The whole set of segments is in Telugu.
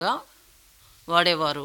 గా వాడేవారు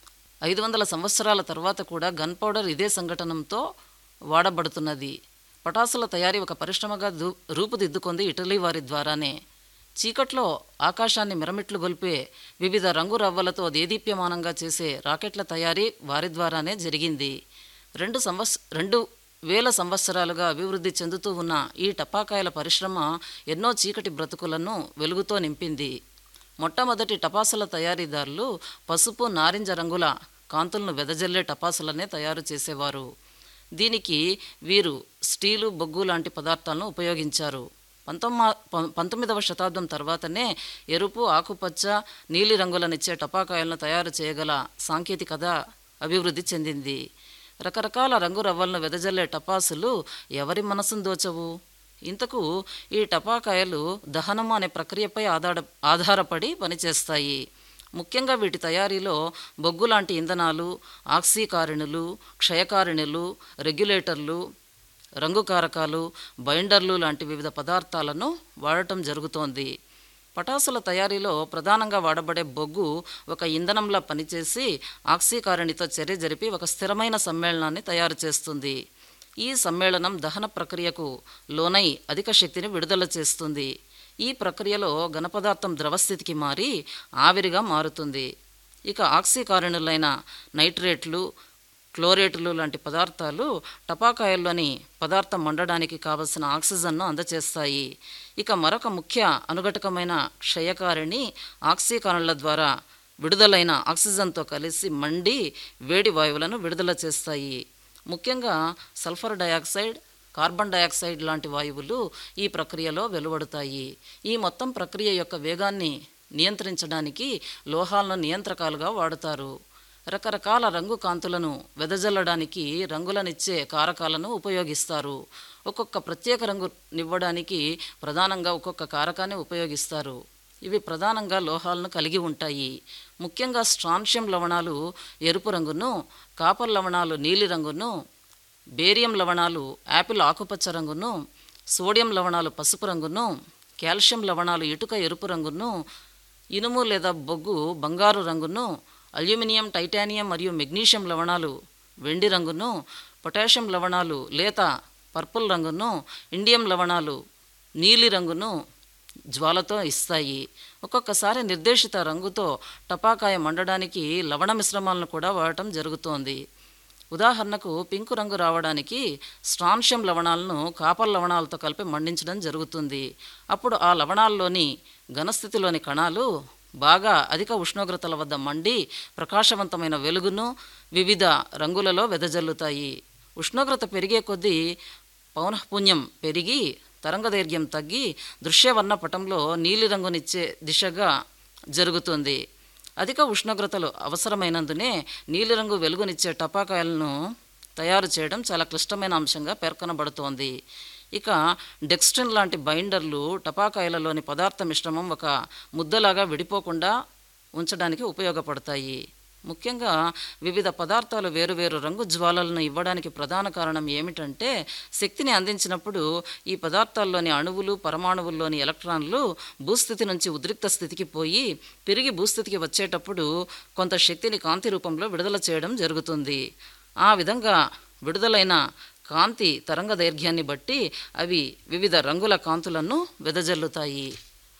ఐదు వందల సంవత్సరాల తర్వాత కూడా గన్ పౌడర్ ఇదే సంఘటనంతో వాడబడుతున్నది పటాసుల తయారీ ఒక పరిశ్రమగా దు రూపుదిద్దుకుంది ఇటలీ వారి ద్వారానే చీకట్లో ఆకాశాన్ని మిరమిట్లు గొల్పే వివిధ రంగు రవ్వలతో దేదీప్యమానంగా చేసే రాకెట్ల తయారీ వారి ద్వారానే జరిగింది రెండు సంవత్స రెండు వేల సంవత్సరాలుగా అభివృద్ధి చెందుతూ ఉన్న ఈ టపాకాయల పరిశ్రమ ఎన్నో చీకటి బ్రతుకులను వెలుగుతో నింపింది మొట్టమొదటి టపాసుల తయారీదారులు పసుపు నారింజ రంగుల కాంతులను వెదజల్లే టపాసులనే తయారు చేసేవారు దీనికి వీరు స్టీలు బొగ్గు లాంటి పదార్థాలను ఉపయోగించారు పంతొమ్మ పం- పంతొమ్మిదవ శతాబ్దం తర్వాతనే ఎరుపు ఆకుపచ్చ నీలి రంగులనిచ్చే టపాకాయలను తయారు చేయగల సాంకేతికత అభివృద్ధి చెందింది రకరకాల రంగు రవ్వలను వెదజల్లే టపాసులు ఎవరి మనసును దోచవు ఇంతకు ఈ టపాకాయలు దహనము అనే ప్రక్రియపై ఆధార ఆధారపడి పనిచేస్తాయి ముఖ్యంగా వీటి తయారీలో బొగ్గు లాంటి ఇంధనాలు ఆక్సీకారిణులు క్షయకారిణులు రెగ్యులేటర్లు రంగు కారకాలు బైండర్లు లాంటి వివిధ పదార్థాలను వాడటం జరుగుతోంది పటాసుల తయారీలో ప్రధానంగా వాడబడే బొగ్గు ఒక ఇంధనంలా పనిచేసి ఆక్సీకారణితో చర్య జరిపి ఒక స్థిరమైన సమ్మేళనాన్ని తయారు చేస్తుంది ఈ సమ్మేళనం దహన ప్రక్రియకు లోనై అధిక శక్తిని విడుదల చేస్తుంది ఈ ప్రక్రియలో ఘనపదార్థం ద్రవస్థితికి మారి ఆవిరిగా మారుతుంది ఇక ఆక్సీకారణులైన నైట్రేట్లు క్లోరేట్లు లాంటి పదార్థాలు టపాకాయల్లోని పదార్థం మండడానికి కావలసిన ఆక్సిజన్ను అందచేస్తాయి ఇక మరొక ముఖ్య అనుఘటకమైన క్షయకారిణి ఆక్సీకరణల ద్వారా విడుదలైన ఆక్సిజన్తో కలిసి మండి వేడి వాయువులను విడుదల చేస్తాయి ముఖ్యంగా సల్ఫర్ డయాక్సైడ్ కార్బన్ డయాక్సైడ్ లాంటి వాయువులు ఈ ప్రక్రియలో వెలువడతాయి ఈ మొత్తం ప్రక్రియ యొక్క వేగాన్ని నియంత్రించడానికి లోహాలను నియంత్రకాలుగా వాడుతారు రకరకాల రంగు కాంతులను వెదజల్లడానికి రంగులనిచ్చే కారకాలను ఉపయోగిస్తారు ఒక్కొక్క ప్రత్యేక రంగు నివ్వడానికి ప్రధానంగా ఒక్కొక్క కారకాన్ని ఉపయోగిస్తారు ఇవి ప్రధానంగా లోహాలను కలిగి ఉంటాయి ముఖ్యంగా స్ట్రాన్షియం లవణాలు ఎరుపు రంగును కాపర్ లవణాలు నీలి రంగును బేరియం లవణాలు యాపిల్ ఆకుపచ్చ రంగును సోడియం లవణాలు పసుపు రంగును కాల్షియం లవణాలు ఇటుక ఎరుపు రంగును ఇనుము లేదా బొగ్గు బంగారు రంగును అల్యూమినియం టైటానియం మరియు మెగ్నీషియం లవణాలు వెండి రంగును పొటాషియం లవణాలు లేత పర్పుల్ రంగును ఇండియం లవణాలు నీలి రంగును జ్వాలతో ఇస్తాయి ఒక్కొక్కసారి నిర్దేశిత రంగుతో టపాకాయ మండడానికి లవణ మిశ్రమాలను కూడా వాడటం జరుగుతోంది ఉదాహరణకు పింకు రంగు రావడానికి స్ట్రాన్షియం లవణాలను కాపర్ లవణాలతో కలిపి మండించడం జరుగుతుంది అప్పుడు ఆ లవణాల్లోని ఘనస్థితిలోని కణాలు బాగా అధిక ఉష్ణోగ్రతల వద్ద మండి ప్రకాశవంతమైన వెలుగును వివిధ రంగులలో వెదజల్లుతాయి ఉష్ణోగ్రత పెరిగే కొద్దీ పౌనఃపుణ్యం పెరిగి తరంగదైర్ఘ్యం తగ్గి దృశ్యవర్ణ పటంలో నీలిరంగునిచ్చే దిశగా జరుగుతుంది అధిక ఉష్ణోగ్రతలు అవసరమైనందునే నీలిరంగు వెలుగునిచ్చే టపాకాయలను తయారు చేయడం చాలా క్లిష్టమైన అంశంగా పేర్కొనబడుతోంది ఇక డెక్స్ట్రిన్ లాంటి బైండర్లు టపాకాయలలోని పదార్థ మిశ్రమం ఒక ముద్దలాగా విడిపోకుండా ఉంచడానికి ఉపయోగపడతాయి ముఖ్యంగా వివిధ పదార్థాలు వేరువేరు రంగు జ్వాలలను ఇవ్వడానికి ప్రధాన కారణం ఏమిటంటే శక్తిని అందించినప్పుడు ఈ పదార్థాల్లోని అణువులు పరమాణువుల్లోని ఎలక్ట్రాన్లు భూస్థితి నుంచి ఉద్రిక్త స్థితికి పోయి తిరిగి భూస్థితికి వచ్చేటప్పుడు కొంత శక్తిని కాంతి రూపంలో విడుదల చేయడం జరుగుతుంది ఆ విధంగా విడుదలైన కాంతి తరంగ దైర్ఘ్యాన్ని బట్టి అవి వివిధ రంగుల కాంతులను వెదజల్లుతాయి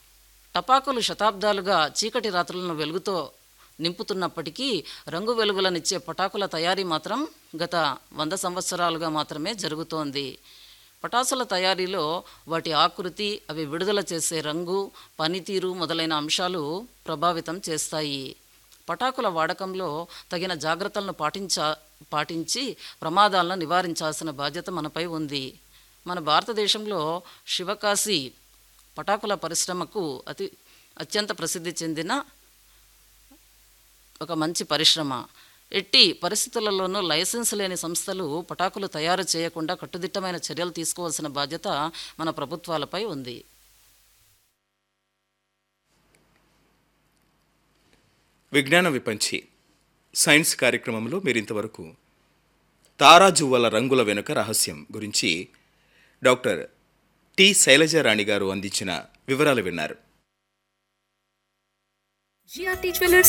టపాకులు శతాబ్దాలుగా చీకటి రాత్రులను వెలుగుతో నింపుతున్నప్పటికీ రంగు వెలుగులనిచ్చే పటాకుల తయారీ మాత్రం గత వంద సంవత్సరాలుగా మాత్రమే జరుగుతోంది పటాసుల తయారీలో వాటి ఆకృతి అవి విడుదల చేసే రంగు పనితీరు మొదలైన అంశాలు ప్రభావితం చేస్తాయి పటాకుల వాడకంలో తగిన జాగ్రత్తలను పాటించా పాటించి ప్రమాదాలను నివారించాల్సిన బాధ్యత మనపై ఉంది మన భారతదేశంలో శివకాశి పటాకుల పరిశ్రమకు అతి అత్యంత ప్రసిద్ధి చెందిన ఒక మంచి పరిశ్రమ ఎట్టి పరిస్థితులలోనూ లైసెన్స్ లేని సంస్థలు పటాకులు తయారు చేయకుండా కట్టుదిట్టమైన చర్యలు తీసుకోవాల్సిన బాధ్యత మన ప్రభుత్వాలపై ఉంది విజ్ఞాన విపంచి సైన్స్ కార్యక్రమంలో మీరు ఇంతవరకు తారాజువ్వల రంగుల వెనుక రహస్యం గురించి డాక్టర్ టి శైలజారాణి గారు అందించిన వివరాలు విన్నారు జిఆర్టీ జ్యువెలర్స్